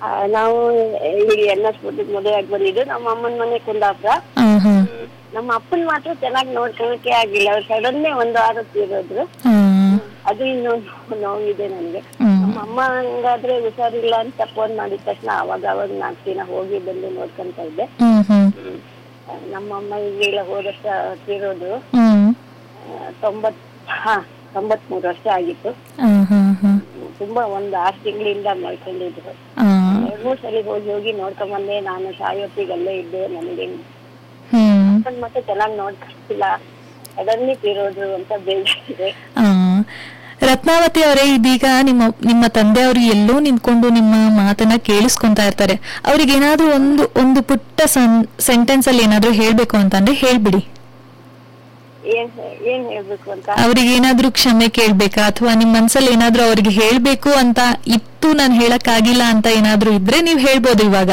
ಆ, ನಾವು ಇಲ್ಲಿ ಎನ್ ಎಸ್ ಮದುವೆ ಆಗಿ ಬಂದಿದ್ದು ನಮ್ಮ ಅಮ್ಮನ ಮನೆ ಕುಂದಾಪುರ ಹಾ ಹಾ ನಮ್ಮ ಅಪ್ಪನ್ ಮಾತ್ರ ಚೆನ್ನಾಗಿ ನೋಡ್ಕೊಳಕ್ಕೆ ಆಗಿಲ್ಲ ಅವ್ರು ಸಡನ್ನೇ ಒಂದು ವಾರ ತೀರೋದ್ರು ಹಾ ಅದು ಇನ್ನೊಂದು ನೋವಿದೆ ನನ್ಗೆ ಹ್ಮ್. ನಮ್ಮ ಅಮ್ಮ ಹಂಗಾದ್ರೆ ಹುಷಾರಿಲ್ಲ ಅಂತ ಫೋನ್ ಮಾಡಿದ ತಕ್ಷಣ ಅವಾಗ ಅವಾಗ ನಾಲ್ಕು ದಿನ ಹೋಗಿ ಬಂದು ನೋಡ್ಕೊಂತ ಇದ್ದೆ ಹ್ಮ್ ಹ್ಮ್ ಹ್ಮ್. ಆ, ನಮ್ಮ ಅಮ್ಮ ಈಗೆಲ್ಲ ಹೋದ ವರ್ಷ ತೀರೋದು ಹ್ಮ್ ಆ, ತೊಂಬತ್ ಹಾ ತೊಂಬತ್ಮೂರು ವರ್ಷ ಆಗಿತ್ತು ಹಾ ಹಾ ಹಾ ತುಂಬಾ ಒಂದ್ ಆರು ತಿಂಗಳಿಂದ ಮಾಡ್ಕೊಂಡಿದ್ರು ಹಾ ಎರಡ್ ಮೂರ್ ಸಲ ಹೋಗಿ ಹೋಗಿ ನೋಡ್ಕೊಂಡ್ ಬಂದೆ ನಾನು ಸಾಯೋತ್ತಿಗೆ ಅಲ್ಲೇ ಇದ್ದೆ ನನಗೆ ಹ್ಮ್ ಅಪ್ಪನ್ ಮತ್ತೆ ಚೆನ್ನಾಗಿ ನೋಡ್ಕೊಳ್ತಿಲ್ಲ ಸಡನ್ಲಿ ತೀರೋದ್ರು ಅಂತ ಬೇಜಾರಿದೆ ಆ, ರತ್ನಾವತಿ ಅವರೇ ಇದೀಗ ನಿಮ್ಮ ನಿಮ್ಮ ತಂದೆಯವರು ಎಲ್ಲೋ ನಿಂತ್ಕೊಂಡು ನಿಮ್ಮ ಮಾತನ್ನ ಕೇಳಿಸ್ಕೊಂತಾ ಇರ್ತಾರೆ ಅವ್ರಿಗೆ ಏನಾದ್ರೂ ಒಂದು ಒಂದು ಪುಟ್ಟ ಸೆಂಟೆನ್ಸ್ ಅಲ್ಲಿ ಏನಾದ್ರೂ ಹೇಳ್ಬೇಕು ಅಂತಂದ್ರೆ ಹೇಳ್ಬಿಡಿ ಏನ್ ಏನ್ ಹೇಳ್ಬೇಕು ಅಂತ ಅವ್ರಿಗೆ ಏನಾದ್ರೂ ಕ್ಷಮೆ ಕೇಳ್ಬೇಕಾ ಅಥವಾ ನಿಮ್ ಮನ್ಸಲ್ಲಿ ಏನಾದ್ರೂ ಅವ್ರಿಗೆ ಹೇಳ್ಬೇಕು ಅಂತ ಇತ್ತು ನಾನು ಹೇಳಕ್ ಆಗಿಲ್ಲ ಅಂತ ಏನಾದ್ರೂ ಇದ್ರೆ ನೀವ್ ಹೇಳ್ಬೋದು ಇವಾಗ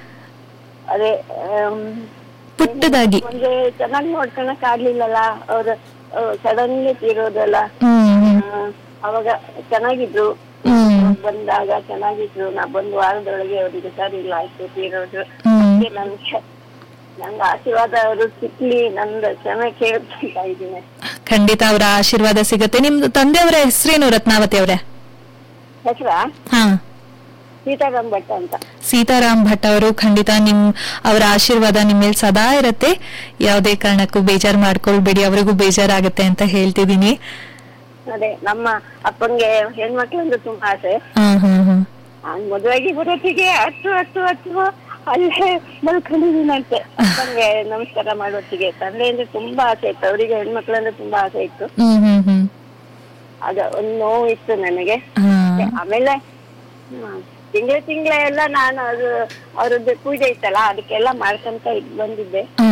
ಅದೇ ಆಮ್, ಪುಟ್ಟದಾಗಿ ಒಂದು ಚೆನ್ನಾಗಿ ನೋಡ್ಕೊಳಕ್ ಆಗ್ಲಿಲ್ಲಲ್ಲ ಅವ್ರ ಸಡನ್ಲಿ ತೀರೋದಲ್ಲ ಹ್ಮ್ ಆ, ಅವಾಗ ಚೆನ್ನಾಗಿದ್ರು ಹ್ಮ್ ಬಂದಾಗ ಚೆನ್ನಾಗಿದ್ರು ನಾ ಬಂದ್ ವಾರದೊಳಗೆ ಅವ್ರಿಗೆ ಹುಷಾರಿಲ್ಲ ಆಯ್ತು ತೀರೋದ್ರು ಹ್ಮ್ ಅದಕ್ಕೆ ನನ್ಗೆ ನಂಗೆ ಆಶೀರ್ವಾದ ಅವರು ಸಿಕ್ಲಿ ನಂದು ಕ್ಷಮೆ ಕೇಳ್ತಾ ಇದ್ದೀನಿ ಖಂಡಿತ ಅವರ ಆಶೀರ್ವಾದ ಸಿಗತ್ತೆ ನಿಮ್ದು ತಂದೆಯವರ ಹೆಸರೇನು ರತ್ನಾವತಿ ಅವರೇ ಹೆಸರ ಹಾ ಸೀತಾರಾಮ್ ಭಟ್ ಅಂತ ಸೀತಾರಾಮ್ ಭಟ್ ಅವರು ಖಂಡಿತ ನಿಮ್ ಅವರ ಆಶೀರ್ವಾದ ನಿಮ್ಮ ಮೇಲೆ ಸದಾ ಇರತ್ತೆ ಯಾವುದೇ ಕಾರಣಕ್ಕೂ ಬೇಜಾರ್ ಮಾಡ್ಕೊಳ್ಬೇಡಿ ಅವರಿಗೂ ಬೇಜಾರಾಗತ್ತೆ ಅಂತ ಹೇಳ್ತಿದೀನಿ ಅದೇ ನಮ್ಮ ಅಪ್ಪಂಗೆ ಹೆಣ್ಮಕ್ಳು ಅಂದ್ರೆ ತುಂಬಾ ಆಸೆ ಹಾ ಹಾ ಹಾ ನಾನ್ ಮದುವೆಗೆ ಬರೋತ್ತಿಗೆ ಹತ್ತು ಹತ್ತು ಹತ್ತು ಅಲ್ಲೇ ಮಲ್ಕೊಂಡಿದ್ದೀನಂತೆ ಅಪ್ಪಂಗೆ ನಮಸ್ಕಾರ ಮಾಡೋತ್ತಿಗೆ ತಂದೆ ಅಂದ್ರೆ ತುಂಬಾ ಆಸೆ ಇತ್ತು ಅವರಿಗೆ ಹೆಣ್ಮಕ್ಳು ಅಂದ್ರೆ ತುಂಬಾ ಆಸೆ ಇತ್ತು ಹ್ಮ್ ಹ್ಮ್ ಹ್ಮ್ ಅದ ಒಂದ್ ನೋವು ಇತ್ತು ನನಗೆ ಹಾ ಆಮೇಲೆ ತಿಂಗಳ ತಿಂಗಳ ಎಲ್ಲ ನಾನು ಅದು ಅವ್ರದ್ದು ಪೂಜೆ ಇತ್ತಲ್ಲ ಅದಕ್ಕೆಲ್ಲ ಮಾಡ್ಕೊಂತ ಇದ್ ಬಂದಿದ್ದೆ ಹಾ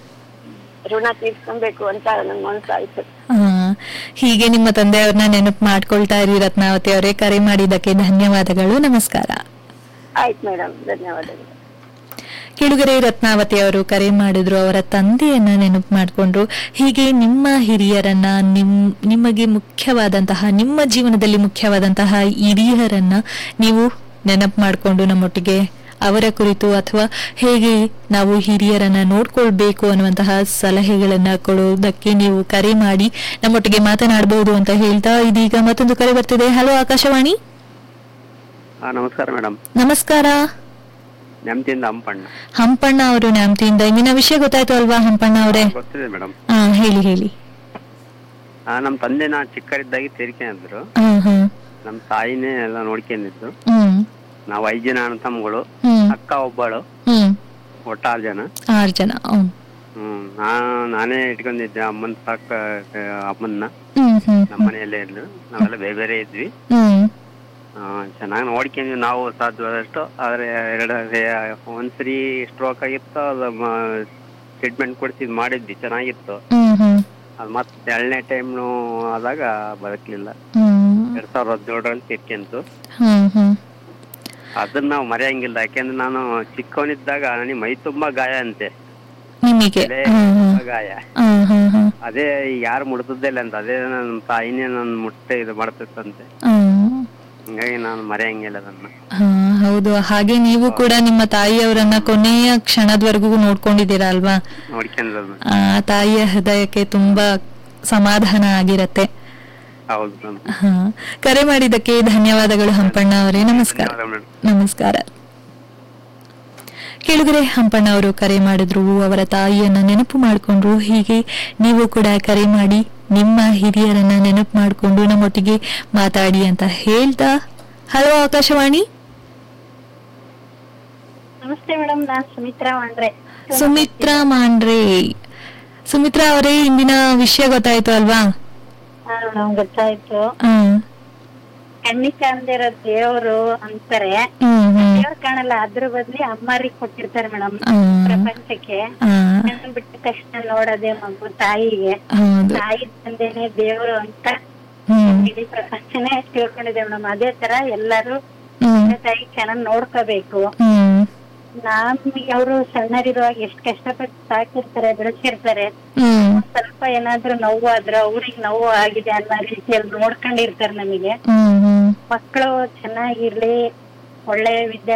ಋಣ ತೀರ್ಸ್ಕೊಬೇಕು ಅಂತ ನನ್ ಮನ್ಸಾಯ್ತು ಹಾ ಹೀಗೆ ನಿಮ್ಮ ತಂದೆಯವ್ರನ್ನ ನೆನಪು ಮಾಡ್ಕೊಳ್ತಾ ಇರಿ ರತ್ನಾವತಿ ಅವರೇ ಕರೆ ಮಾಡಿದ್ದಕ್ಕೆ ಧನ್ಯವಾದಗಳು ನಮಸ್ಕಾರ ಆಯ್ತು ಮೇಡಮ್ ಧನ್ಯವಾದಗಳು ಕೆಳುಗರೆ ರತ್ನಾವತಿ ಅವರು ಕರೆ ಮಾಡಿದ್ರು ಅವರ ತಂದೆಯನ್ನ ನೆನಪು ಮಾಡಿಕೊಂಡ್ರು ಹೀಗೆ ನಿಮ್ಮ ಹಿರಿಯರನ್ನ ನಿಮ್ ನಿಮಗೆ ಮುಖ್ಯವಾದಂತಹ ನಿಮ್ಮ ಜೀವನದಲ್ಲಿ ಮುಖ್ಯವಾದಂತಹ ಹಿರಿಯರನ್ನ ನೀವು ನೆನಪು ಮಾಡಿಕೊಂಡು ನಮ್ಮೊಟ್ಟಿಗೆ ಅವರ ಕುರಿತು ಅಥವಾ ಹೇಗೆ ನಾವು ಹಿರಿಯರನ್ನ ನೋಡ್ಕೊಳ್ಬೇಕು ಅನ್ನುವಂತಹ ಸಲಹೆಗಳನ್ನ ಕೊಡೋದಕ್ಕೆ ನೀವು ಕರೆ ಮಾಡಿ ನಮ್ಮೊಟ್ಟಿಗೆ ಮಾತನಾಡಬಹುದು ಅಂತ ಹೇಳ್ತಾ ಇದೀಗ ಮತ್ತೊಂದು ಕರೆ ಬರ್ತಿದೆ ಹಲೋ ಆಕಾಶವಾಣಿ ಹಾ ನಮಸ್ಕಾರ ಮೇಡಮ್ ನಮಸ್ಕಾರ ನೆಮ್ಮದಿಯಿಂದ ಹಂಪಣ್ಣ ಹಂಪಣ್ಣ ಅವರು ನ್ಯಾಮತಿಯಿಂದ ಇಂದಿನ ವಿಷಯ ಗೊತ್ತಾಯ್ತು ಅಲ್ವಾ ಹಂಪಣ್ಣ ಅವರೇ ಗೊತ್ತಿದೆ ಮೇಡಮ್ ಹಾ ಹೇಳಿ ಹೇಳಿ ಆ ನಮ್ಮ ತಂದೆ ನಾ ಚಿಕ್ಕರಿದ್ದಾಗಿ ತೀರ್ಕೊಂಡಿದ್ರು ಹಾ ಹಾ ನಮ್ಮ ತಾಯಿನೇ ಎಲ್ಲ ನೋಡ್ಕೊಂಡಿದ್ದು ಹ್ಮ್ ನಾವು ಐದು ಜನ ಅಣ್ಣ ತಮ್ಮಗಳು ಹ್ಮ್ ಅಕ್ಕ ಒಬ್ಬಳು ಹ್ಮ್ ಒಟ್ಟು ಆರು ಜನ ಆರು ಜನ ಹ್ಮ್ ಹ್ಮ್ ನಾ ನಾನೇ ಇಟ್ಕೊಂಡಿದ್ದೆ ಅಮ್ಮನ ಸಾಕ ಅಮ್ಮನ್ನ ಹ್ಮ್ ಹ್ಮ್ ನಮ್ಮ ಮನೆಯಲ್ಲೇ ಇದ್ಲು ನಾವೆಲ್ಲ ಬೇರೆ ಬೇರೆ ಇದ್ವಿ ಹ್ಮ್ ಚೆನ್ನಾಗಿ ನೋಡ್ಕೊಂಡ್ವಿ ನಾವು ಸಾಧ್ಯವಾದಷ್ಟು ಆದ್ರೆ ಎರಡು ಒಂದ್ಸರಿ ಸ್ಟ್ರೋಕ್ ಆಗಿತ್ತು ಅದು ಟ್ರೀಟ್ಮೆಂಟ್ ಕೊಡಿಸಿ ಮಾಡಿದ್ವಿ ಚೆನ್ನಾಗಿತ್ತು ಹ್ಮ್ ಹ್ಮ್ ಅದು ಮತ್ತೆ ಎರಡನೇ ಟೈಮ್ ಆದಾಗ ಬದುಕಲಿಲ್ಲ ಹ್ಮ್ ಎರಡ್ ಸಾವಿರದ ಹದಿನೇಳರಲ್ಲಿ ತೀರ್ಕೊಂತು ಹ್ಮ್ ಹ್ಮ್ ಅದನ್ನ ನಾವು ಮರೆಯಂಗಿಲ್ಲ ಯಾಕೆಂದ್ರೆ ನಾನು ಚಿಕ್ಕವನಿದ್ದಾಗ ನನಗೆ ಮೈ ತುಂಬಾ ಗಾಯ ಅಂತೆ ನಿಮಗೆ ತಲೆ ಹ್ಮ್ ಹ್ಮ್ ತುಂಬಾ ಗಾಯ ಹ್ಮ್ ಹ್ಮ್ ಹ್ಮ್ ಅದೇ ಯಾರು ಮುಡ್ತದಿಲ್ಲ ಅಂತ ಅದೇ ನನ್ನ ತಾಯಿನೇ ನನ್ನ ಮುಟ್ಟೆ ಇದು ಮಾಡ್ತಿತ್ತಂತೆ ಹ್ಮ್ ಹಿಂಗಾಗಿ ನಾನು ಮರೆಯಂಗಿಲ್ಲ ಅದನ್ನ ಹಾ ಹೌದು ಹಾಗೆ ನೀವು ಕೂಡ ನಿಮ್ಮ ತಾಯಿಯವರನ್ನ ಕೊನೆಯ ಕ್ಷಣದವರೆಗೂ ನೋಡ್ಕೊಂಡಿದ್ದೀರಾ ಅಲ್ವಾ ನೋಡ್ಕೊಂಡ್ರದು ಆ ತಾಯಿಯ ಹೃದಯಕ್ಕೆ ತುಂಬಾ ಸಮಾಧಾನ ಆಗಿರತ್ತೆ ಹೌದು ಮೇಡಮ್ ಹಾ ಕರೆ ಮಾಡಿದ್ದಕ್ಕೆ ಧನ್ಯವಾದಗಳು ಹಂಪಣ್ಣ ಅವರೇ ನಮಸ್ಕಾರ ಧನ್ಯವಾದ ಮೇಡಮ್ ನಮಸ್ಕಾರ ಕೆಳಗರೆ ಹಂಪಣ್ಣ ಅವರು ಕರೆ ಮಾಡಿದ್ರು ಅವರ ತಾಯಿಯನ್ನ ನೆನಪು ಮಾಡಿಕೊಂಡ್ರು ಹೀಗೆ ನೀವು ಕೂಡ ಕರೆ ಮಾಡಿ ನಿಮ್ಮ ಹಿರಿಯರನ್ನ ನೆನಪು ಮಾಡಿಕೊಂಡು ನಮ್ಮೊಟ್ಟಿಗೆ ಮಾತಾಡಿ ಅಂತ ಹೇಳ್ತಾ ಹಲೋ ಆಕಾಶವಾಣಿ ನಮಸ್ತೆ ಮೇಡಮ್ ನಾನ್ ಸುಮಿತ್ರಾ ಮಾಡ್ರೆ ಸುಮಿತ್ರಾ ಮಾಂಡ್ರೆ ಸುಮಿತ್ರಾ ಅವರೇ ಇಂದಿನ ವಿಷಯ ಗೊತ್ತಾಯ್ತು ಅಲ್ವಾ ಮೇಡಮ್ ಗೊತ್ತಾಯ್ತು ಹ್ಮ್ ಕಣ್ಣಿ ಕಾಣ್ದಿರೋ ದೇವ್ರು ಅಂತಾರೆ ಹ್ಮ್ ಹ್ಮ್ ದೇವ್ರು ಕಾಣಲ್ಲ ಅದ್ರ ಬದ್ಲಿ ಅಮ್ಮರಿಗೆ ಕೊಟ್ಟಿರ್ತಾರೆ ಮೇಡಮ್ ಹ್ಮ್. ಪ್ರಪಂಚಕ್ಕೆ ಹಾ, ಕಣ್ಣ್ ಬಿಟ್ಟ ತಕ್ಷಣ ನೋಡೋದೇ ಮಗು ತಾಯಿಗೆ ಹೌದು ತಾಯಿ ತಂದೆನೆ ದೇವ್ರು ಅಂತ ಹ್ಮ್ ಇಡೀ ಪ್ರಪಂಚನೇ ತಿಳ್ಕೊಂಡಿದೆ ಮೇಡಮ್ ಅದೇ ತರ ಎಲ್ಲರೂ ಹ್ಮ್ ತಂದೆ ತಾಯಿ ಚೆನ್ನಾಗ್ ನೋಡ್ಕೋಬೇಕು ಹ್ಮ್ ನಮ್ಗೆ ಅವರು ಸಣ್ಣರಿರುವಾಗ ಎಷ್ಟ್ ಕಷ್ಟಪಟ್ಟು ಸಾಕಿರ್ತಾರೆ ಬೆಳೆಸಿರ್ತಾರೆ ಹ್ಮ್ ಒಂದ್ ಸ್ವಲ್ಪ ಏನಾದ್ರೂ ನೋವು ಆದ್ರೆ ಅವ್ರಿಗೆ ನೋವು ಆಗಿದೆ ಅನ್ನೋ ರೀತಿಯಲ್ಲಿ ನೋಡ್ಕೊಂಡಿರ್ತಾರೆ ನಮಗೆ ಹ್ಮ್ ಹ್ಮ್ ಮಕ್ಕಳು ಚೆನ್ನಾಗಿರ್ಲಿ ಒಳ್ಳೆ ವಿದ್ಯಾ